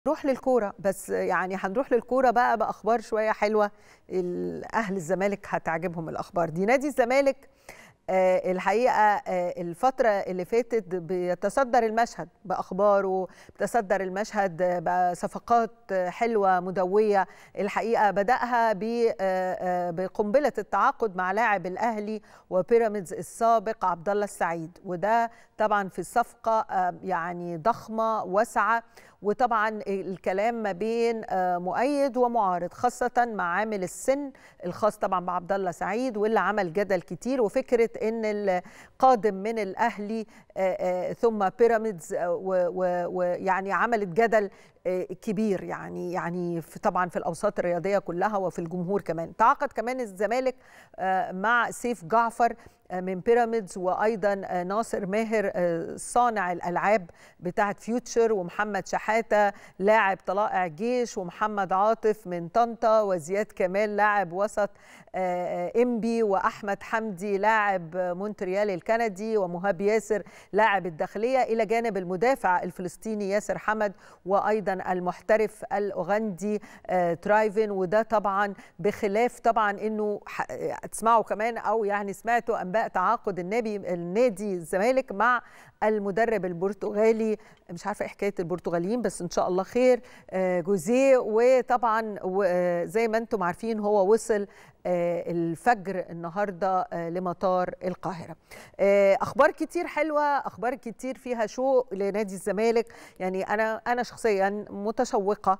نروح للكوره بس يعني هنروح للكوره بقى باخبار شويه حلوه اهل الزمالك هتعجبهم الاخبار دي نادي الزمالك آه، الحقيقه آه، الفتره اللي فاتت بيتصدر المشهد باخباره بيتصدر المشهد بصفقات حلوه مدويه الحقيقه بداها بقنبله التعاقد مع لاعب الاهلي وبيراميدز السابق عبد الله السعيد وده طبعا في الصفقه آه، يعني ضخمه واسعه وطبعا الكلام ما بين مؤيد ومعارض خاصه مع عامل السن الخاص طبعا بعبد الله سعيد واللي عمل جدل كتير وفكره ان القادم من الاهلي ثم بيراميدز ويعني عملت جدل كبير يعني يعني في طبعا في الاوساط الرياضيه كلها وفي الجمهور كمان تعاقد كمان الزمالك مع سيف جعفر من بيراميدز وايضا ناصر ماهر صانع الالعاب بتاعه فيوتشر ومحمد شحاته لاعب طلائع الجيش ومحمد عاطف من طنطا وزياد كمال لاعب وسط انبي واحمد حمدي لاعب مونتريال الكندي ومهاب ياسر لاعب الداخليه الى جانب المدافع الفلسطيني ياسر حمد وايضا المحترف الاوغندي ترايفن وده طبعا بخلاف طبعا انه تسمعوا كمان او يعني سمعتوا انباء تعاقد النادي النادي الزمالك مع المدرب البرتغالي مش عارفه ايه حكايه البرتغاليين بس ان شاء الله خير جوزيه وطبعا زي ما انتم عارفين هو وصل الفجر النهارده لمطار القاهره اخبار كتير حلوه اخبار كتير فيها شوق لنادي الزمالك يعني انا انا شخصيا متشوقه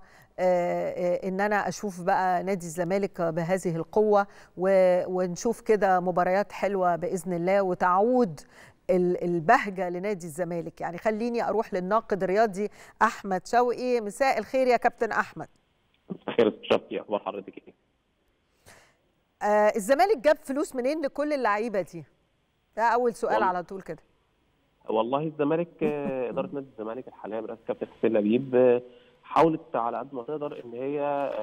ان انا اشوف بقى نادي الزمالك بهذه القوه ونشوف كده مباريات حلوه باذن الله وتعود البهجه لنادي الزمالك يعني خليني اروح للناقد الرياضي احمد شوقي مساء الخير يا كابتن احمد مساء الخير شوقي اخبار حضرتك ايه آه الزمالك جاب فلوس منين لكل اللعيبه دي ده اول سؤال والله. على طول كده والله الزمالك اداره نادي الزمالك الحاليه برئاسه كابتن حسين لبيب حاولت على قد ما تقدر ان هي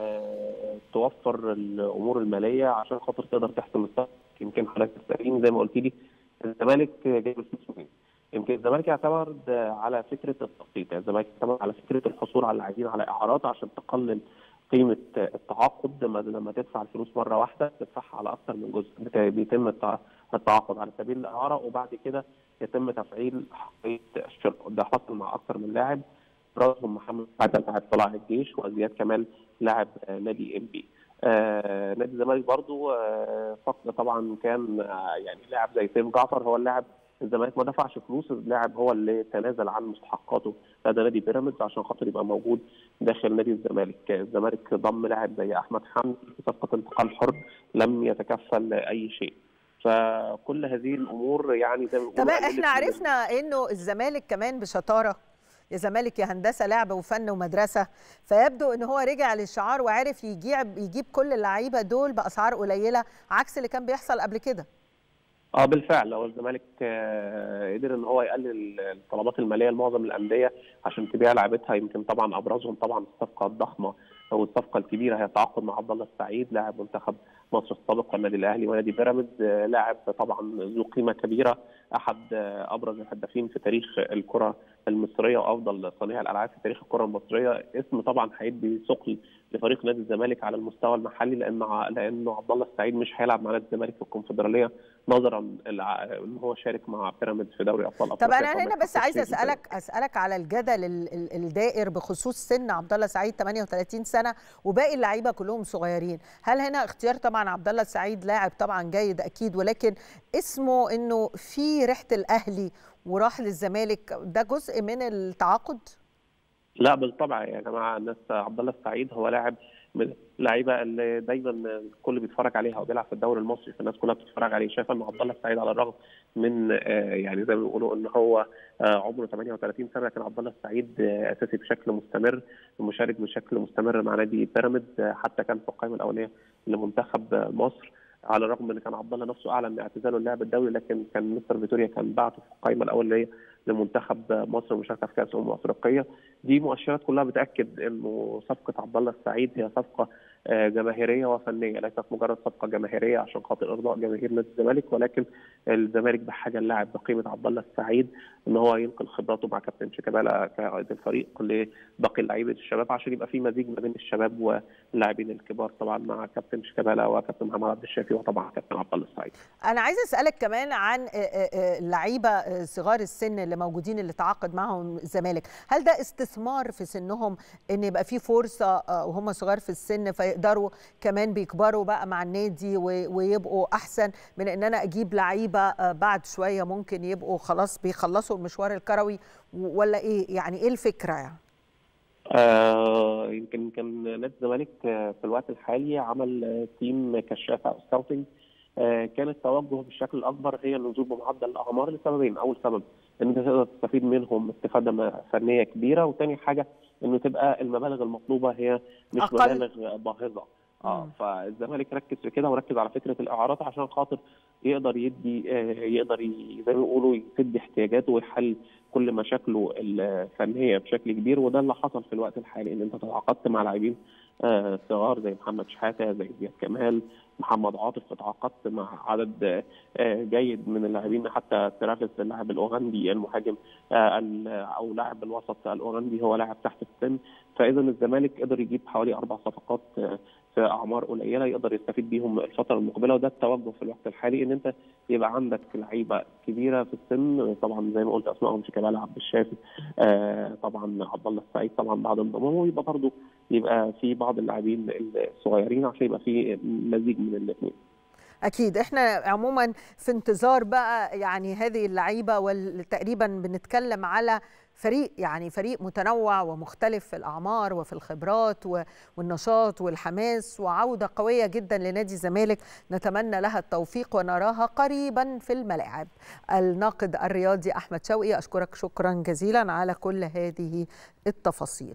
توفر الامور الماليه عشان خاطر تقدر تحسم الصفقه يمكن حضرتك تساليني زي ما قلت لي الزمالك جايب فلوس منين؟ يمكن الزمالك يعتمد على فكره التخطيط، يعني الزمالك يعتمد على فكره الحصول على اللاعبين على اعارات عشان تقلل قيمه التعاقد لما تدفع الفلوس مره واحده تدفعها على اكثر من جزء بيتم التعاقد على سبيل الاعاره وبعد كده يتم تفعيل حقيقه الشراء ده حصل مع اكثر من لاعب راسهم محمد حاتم لاعب طلائع الجيش وزياد كمال لاعب نادي ام بي آه نادي الزمالك برضو آه فقد طبعا كان آه يعني لاعب زي سيف جعفر هو اللاعب الزمالك ما دفعش فلوس اللاعب هو اللي تنازل عن مستحقاته لدى نادي بيراميدز عشان خاطر يبقى موجود داخل نادي الزمالك، الزمالك ضم لاعب زي احمد حمدي في صفقه انتقال حر لم يتكفل اي شيء. فكل هذه الامور يعني زي ما طب احنا عرفنا انه الزمالك كمان بشطاره يا زمالك يا هندسه لعبه وفن ومدرسه فيبدو ان هو رجع للشعار وعرف يجيب يجيب كل اللعيبه دول باسعار قليله عكس اللي كان بيحصل قبل كده اه بالفعل هو الزمالك آه قدر ان هو يقلل الطلبات الماليه لمعظم الانديه عشان تبيع لعيبتها يمكن طبعا ابرزهم طبعا الصفقه الضخمه او الصفقه الكبيره هي التعاقد مع عبد الله السعيد لاعب منتخب مصر السابق والنادي الاهلي ونادي بيراميدز لاعب طبعا ذو قيمه كبيره احد ابرز الهدافين في تاريخ الكره المصريه وافضل صانع الالعاب في تاريخ الكره المصريه اسم طبعا هيدي ثقل لفريق نادي الزمالك على المستوى المحلي لان لانه عبد الله السعيد مش هيلعب مع نادي الزمالك في الكونفدراليه نظرا ان هو شارك مع بيراميدز في دوري ابطال افريقيا طب انا هنا بس عايزه اسالك اسالك على الجدل الدائر بخصوص سن عبد الله السعيد 38 سنه وباقي اللعيبه كلهم صغيرين هل هنا اختيار طبعا عبد الله السعيد لاعب طبعا جيد اكيد ولكن اسمه انه في ريحه الاهلي وراح للزمالك ده جزء من التعاقد لا بالطبع يا جماعه الناس عبد الله السعيد هو لاعب من اللعيبه اللي دايما الكل بيتفرج عليها وبيلعب في الدوري المصري فالناس كلها بتتفرج عليه شايفه ان عبد الله السعيد على الرغم من يعني زي ما بيقولوا ان هو عمره 38 سنه لكن عبد الله السعيد اساسي بشكل مستمر مشارك بشكل مستمر مع نادي بيراميدز حتى كان في القائمه الاوليه لمنتخب مصر على الرغم ان كان عبد الله نفسه اعلن اعتزاله اللعب الدولي لكن كان مستر فيتوريا كان بعته في القائمه الاوليه لمنتخب مصر المشاركه في كاس الامم الافريقيه دي مؤشرات كلها بتاكد انه صفقه عبد الله السعيد هي صفقه جماهيريه وفنيه ليست مجرد صفقه جماهيريه عشان خاطر ارضاء جماهير نادي الزمالك ولكن الزمالك بحاجه اللاعب بقيمه عبد الله السعيد ان هو ينقل خبراته مع كابتن شيكابالا كقائد الفريق لباقي اللعيبه الشباب عشان يبقى في مزيج ما بين الشباب واللاعبين الكبار طبعا مع كابتن شيكابالا وكابتن محمد عبد الشافي وطبعا كابتن عبد الله السعيد. انا عايزه اسالك كمان عن اللعيبه صغار السن اللي موجودين اللي تعاقد معهم الزمالك، هل ده استثمار في سنهم ان يبقى في فرصه وهم صغار في السن فيقدروا كمان بيكبروا بقى مع النادي ويبقوا احسن من ان انا اجيب لعيبه بعد شويه ممكن يبقوا خلاص بيخلصوا المشوار الكروي ولا ايه يعني ايه الفكره يعني؟ آه يمكن كان نادي الزمالك في الوقت الحالي عمل تيم كشاف او سكاوتنج آه كان التوجه بالشكل الاكبر هي النزول بمعدل الاعمار لسببين، اول سبب ان انت تقدر تستفيد منهم استفاده فنيه كبيره، وثاني حاجه انه تبقى المبالغ المطلوبه هي مش أقل. مبالغ باهظه. اه فالزمالك ركز في كده وركز على فكره الاعارات عشان خاطر يقدر يدي آه يقدر زي ما بيقولوا يسد احتياجاته ويحل كل مشاكله الفنيه بشكل كبير وده اللي حصل في الوقت الحالي ان انت تعاقدت مع لاعبين آه صغار زي محمد شحاته زي زياد كمال محمد عاطف اتعاقدت مع عدد آه جيد من اللاعبين حتى ترافيس اللاعب الاوغندي المهاجم آه او لاعب الوسط الاوغندي هو لاعب تحت السن فاذا الزمالك قدر يجيب حوالي اربع صفقات في اعمار قليله يقدر يستفيد بيهم الفتره المقبله وده التوجه في الوقت الحالي ان انت يبقى عندك لعيبه كبيره في السن طبعا زي ما قلت اسمائهم شيكابالا عبد الشافي آه طبعا عبد الله السعيد طبعا بعد انضمامه ويبقى برضه يبقى في بعض اللاعبين الصغيرين عشان يبقى في مزيج من الاثنين. اكيد احنا عموما في انتظار بقى يعني هذه اللعيبه وتقريبا بنتكلم على فريق يعني فريق متنوع ومختلف في الاعمار وفي الخبرات والنشاط والحماس وعوده قويه جدا لنادي الزمالك نتمنى لها التوفيق ونراها قريبا في الملاعب. الناقد الرياضي احمد شوقي اشكرك شكرا جزيلا على كل هذه التفاصيل.